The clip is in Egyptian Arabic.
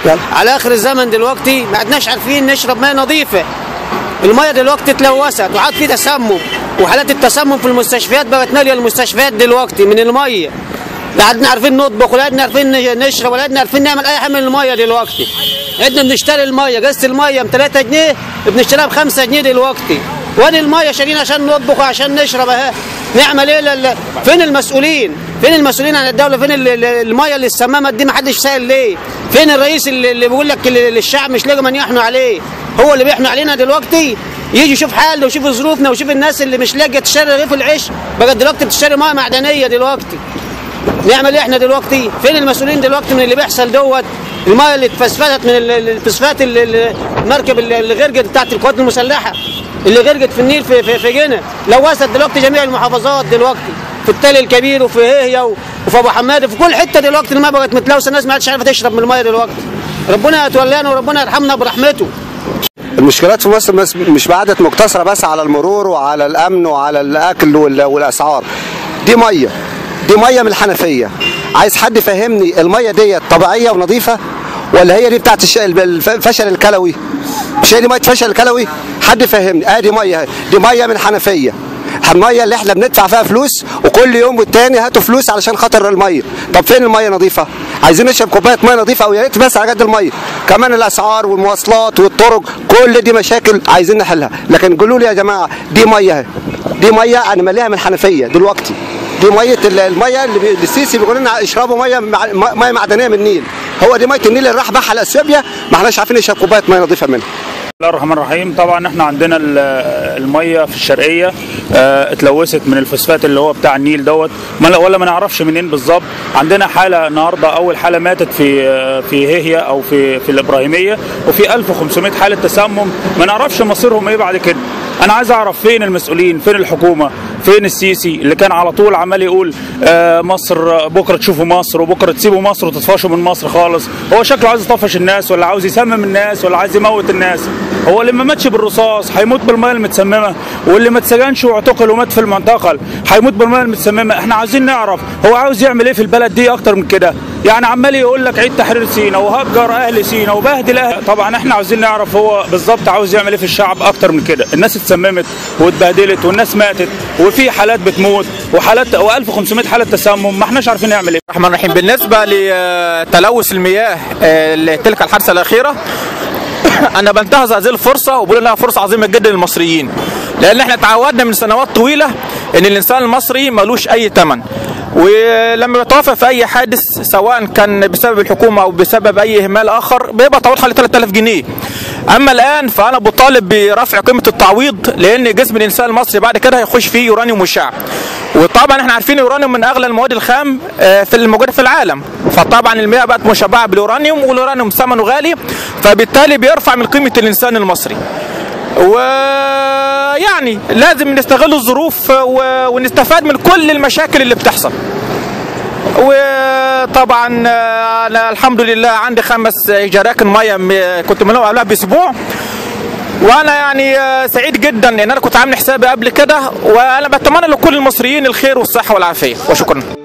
يلا. على اخر الزمن دلوقتي ما عدناش عارفين نشرب ميه نظيفه الميه دلوقتي اتلوثت وعاد في تسمم وحالات التسمم في المستشفيات بقت ماليه المستشفيات دلوقتي من الميه لا عدنا عارفين نطبخ ولا عدنا عارفين نشرب ولا عدنا عارفين نعمل اي حاجه من الميه دلوقتي عدنا بنشتري الميه جازة الميه ب 3 جنيه بنشتريها ب 5 جنيه دلوقتي وادي الميه شارين عشان نطبخ وعشان نشرب اهي نعمل ايه لل... فين المسؤولين فين المسؤولين عن الدوله فين ال- ال- الميه اللي السمامه دي ما حدش سائل ليه فين الرئيس اللي, اللي بيقول لك ال- للشعب مش لاقي من يحنوا عليه هو اللي بيحنوا علينا دلوقتي يجي يشوف حالنا ويشوف ظروفنا ويشوف الناس اللي مش لاقيه تشتري رغيف العيش بقت دلوقتي بتشتري ميه معدنيه دلوقتي نعمل ايه احنا دلوقتي فين المسؤولين دلوقتي من اللي بيحصل دوت المايه اللي اتفسفتت من ال- ال- الفسفات ال- ال- المركب اللي اللي غرقت بتاعت القوات المسلحه اللي غرقت في النيل في في, في جنة لوثت دلوقتي جميع المحافظات دلوقتي في التل الكبير وفي هي وفي ابو حماد في كل حته دلوقتي الماء بقت متلوثه الناس ما عادش عارفه تشرب من المايه دلوقتي ربنا يتولانا وربنا يرحمنا برحمته المشكلات في مصر مس- مش بعدت مقتصرة بس على المرور وعلى الأمن وعلى الأكل وال- والأسعار دي مية دي مية من الحنفية عايز حد يفهمني المية دي طبيعية ونظيفة ولا هي دي بتاعت الش- الف- الفشل الكلوي مش هي دي مية فشل الكلوي حد يفهمني ادي مية اهي. دي مية من حنفية المية اللي احنا بندفع فيها فلوس وكل يوم والتاني هاتوا فلوس علشان خاطر المية طب فين المية نظيفة عايزين نشرب كوباية مية نظيفة او يا ريت بس على قد المية كمان الاسعار والمواصلات والطرق كل دي مشاكل عايزين نحلها لكن قولوا لي يا جماعة دي مية اهي. دي مية انا مليها من حنفية دلوقتي دي مية ال- المية اللي بي- اللي السيسي بيقول لنا اشربوا مية مع- م- مية معدنية من النيل هو دي مية النيل اللي راح باعها لاثيوبيا ما احناش عارفين نشرب كوباية مية نظيفة منها بسم الله الرحمن الرحيم طبعا احنا عندنا ال- الميه في الشرقيه اه، اتلوثت من الفوسفات اللي هو بتاع النيل دوت ما- ولا ما نعرفش منين بالظبط عندنا حاله النهارده اول حاله ماتت في اه، في هيهيا او في في الابراهيميه وفي 1500 حاله تسمم ما نعرفش مصيرهم ايه بعد كده انا عايز اعرف فين المسؤولين فين الحكومه فين السيسي اللي كان على طول عمال يقول آه، مصر بكره تشوفوا مصر وبكره تسيبوا مصر وتطفشوا من مصر خالص هو شكله عايز يطفش الناس ولا عاوز يسمم الناس ولا عايز يموت الناس هو اللي ما ماتش بالرصاص هيموت بالميه المتسممه واللي ما اتسجنش واعتقل ومات في المعتقل هيموت بالميه المتسممه احنا عايزين نعرف هو عاوز يعمل ايه في البلد دي اكتر من كده يعني عمال يقول لك عيد تحرير سينا وهجر اهل سينا وبهدل اهل طبعا احنا عاوزين نعرف هو بالظبط عاوز يعمل ايه في الشعب اكتر من كده الناس اتسممت واتبهدلت والناس ماتت وفي حالات بتموت وحالات و1500 حاله تسمم ما احناش عارفين نعمل ايه الرحمن الرحيم بالنسبة لتلوث المياه آه، تلك الحادثة الأخيرة أنا بنتهز هذه الفرصة وبقول إنها فرصة عظيمة جدا للمصريين لأن إحنا تعودنا من سنوات طويلة إن الإنسان المصري ملوش أي ثمن ولما بيتوفى في أي حادث سواء كان بسبب الحكومة أو بسبب أي إهمال آخر بيبقى تعويض حوالي 3000 جنيه أما الآن فأنا بطالب برفع قيمة التعويض لأن جسم الإنسان المصري بعد كده هيخش فيه يورانيوم وشع وطبعا احنا عارفين اليورانيوم من اغلى المواد الخام آه، في الموجوده في العالم فطبعا المياه بقت مشبعه باليورانيوم واليورانيوم ثمنه غالي فبالتالي بيرفع من قيمه الانسان المصري ويعني لازم نستغل الظروف و- ونستفاد من كل المشاكل اللي بتحصل وطبعا آه، انا الحمد لله عندي خمس جراكن ميه م- كنت منهم قبلها باسبوع وانا يعني آه، سعيد جدا لان انا كنت عامل حسابي قبل كده وانا بتمنى لكل المصريين الخير والصحه والعافيه وشكرا